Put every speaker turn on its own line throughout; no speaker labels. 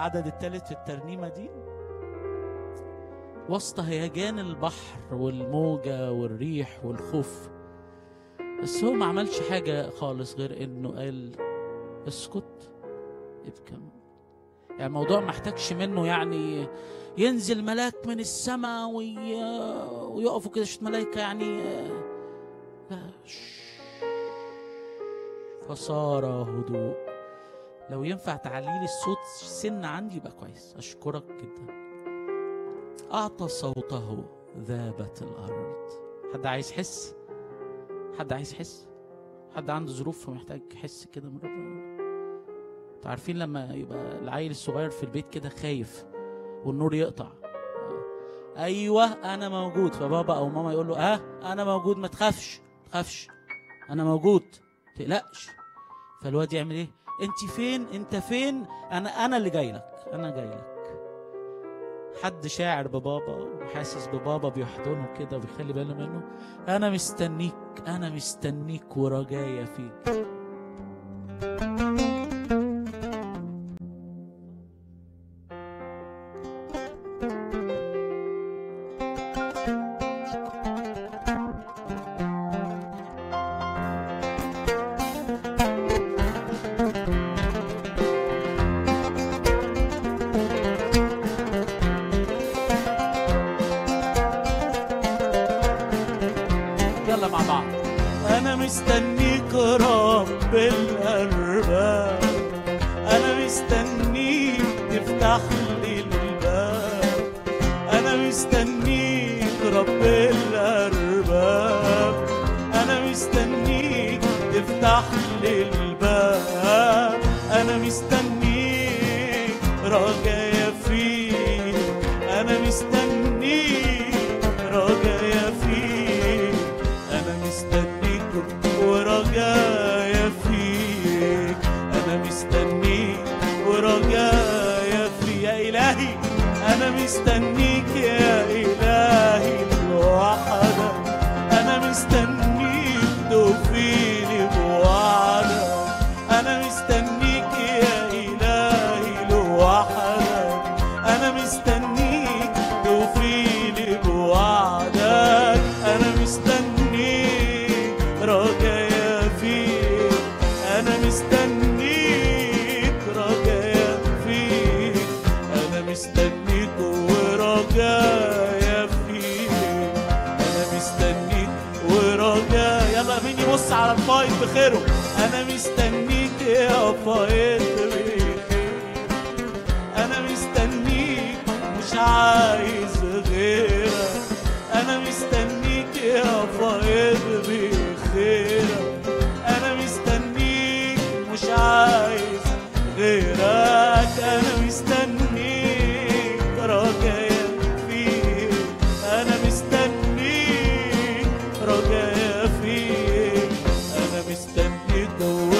العدد الثالث في الترنيمة دي وسط هيجان البحر والموجة والريح والخوف بس هو ما عملش حاجة خالص غير انه قال اسكت ابكم يعني الموضوع ما محتاجش منه يعني ينزل ملاك من السماء وي... ويقفوا كده شوية ملايكة يعني لا فصار هدوء لو ينفع تعليلي الصوت سن عندي يبقى كويس اشكرك جدا اعطى صوته ذابت الارض حد عايز يحس حد عايز يحس حد عنده ظروف فمحتاج يحس كده من ربنا انتوا عارفين لما يبقى العيل الصغير في البيت كده خايف والنور يقطع ايوه انا موجود فبابا او ماما يقول له اه انا موجود ما تخافش ما تخافش انا موجود ما تقلقش فالواد يعمل ايه انت فين انت فين انا انا اللي جاي لك انا جاي لك حد شاعر ببابا وحاسس ببابا بيحضنه كده وبيخلي باله منه انا مستنيك انا مستنيك ورجايا فيك يلا مع بعض انا مستنيك رب الارباب انا مستنيك تفتح لي الباب انا مستنيك رب الارباب انا مستنيك تفتح لي الباب انا مستنيك رجايا فيك انا مستنيك رجايا فيك انا مستنيك ورجايا فيك انا مستنيك ورجايا فيك يا الهي انا مستنيك يا الهي لوحدك انا مستنيك توفيني بوعدك انا مستنيك يا الهي لوحدك انا مستنيك توفيني بوعدك انا مستنيك رجايا فيك انا مستنيك رجايا فيك انا مستنيك ورجايا فيك انا مستنيك ورجايا يلا مين يبص على الفايت بخيره انا مستنيك يا فايت بخير انا مستنيك مش عايز غيرك انا مستنيك يا فايض بخيرك انا مستنيك مش عايز غيرك انا مستنيك رجايا فيك انا مستنيك رجايا فيك انا مستنيك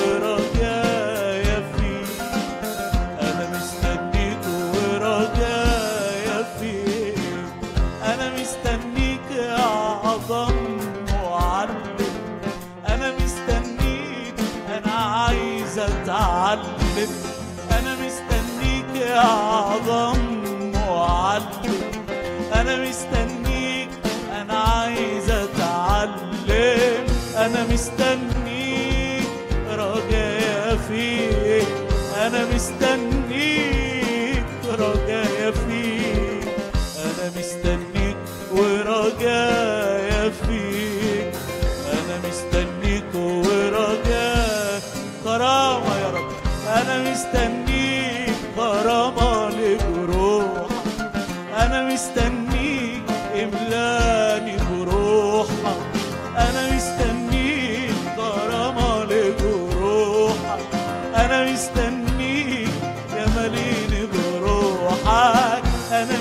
ورجايا فيك انا مستنيك ورجايا فيك انا مستنيك يا اعظم معلم انا مستنيك انا عايز اتعلم انا مستنيك يا اعظم معلم انا مستنيك انا عايز اتعلم انا مستنيك رجايا فيك انا مستنيك رجايا فيك انا مستنيك ورجايا فيك انا مستنيك ورجايا كرامة يا رب انا مستنيك كرامة لجروحك انا مستنيك املاني بروحك انا مستنيك كرامة لجروحك انا مستنيك يا مليني بروحك انا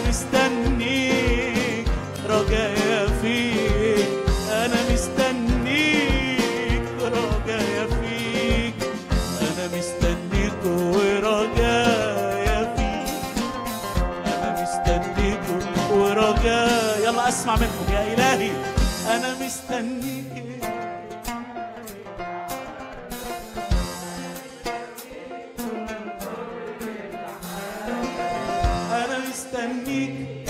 مستنيك رجايا فيك انا مستنيك رجايا فيك انا مستنيك ورجايا فيك انا مستنيك ورجايا يلا اسمع منكم يا الهي انا مستنيك مستنيك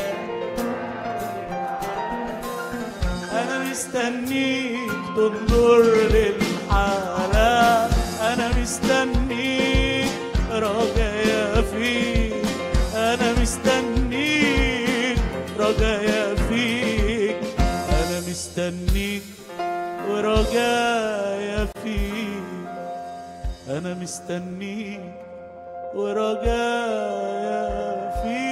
أنا مستنيك تنظر للحالة أنا مستنيك رجايا فيك أنا مستنيك رجايا فيك أنا مستنيك ورجايا فيك أنا مستنيك ورجايا فيك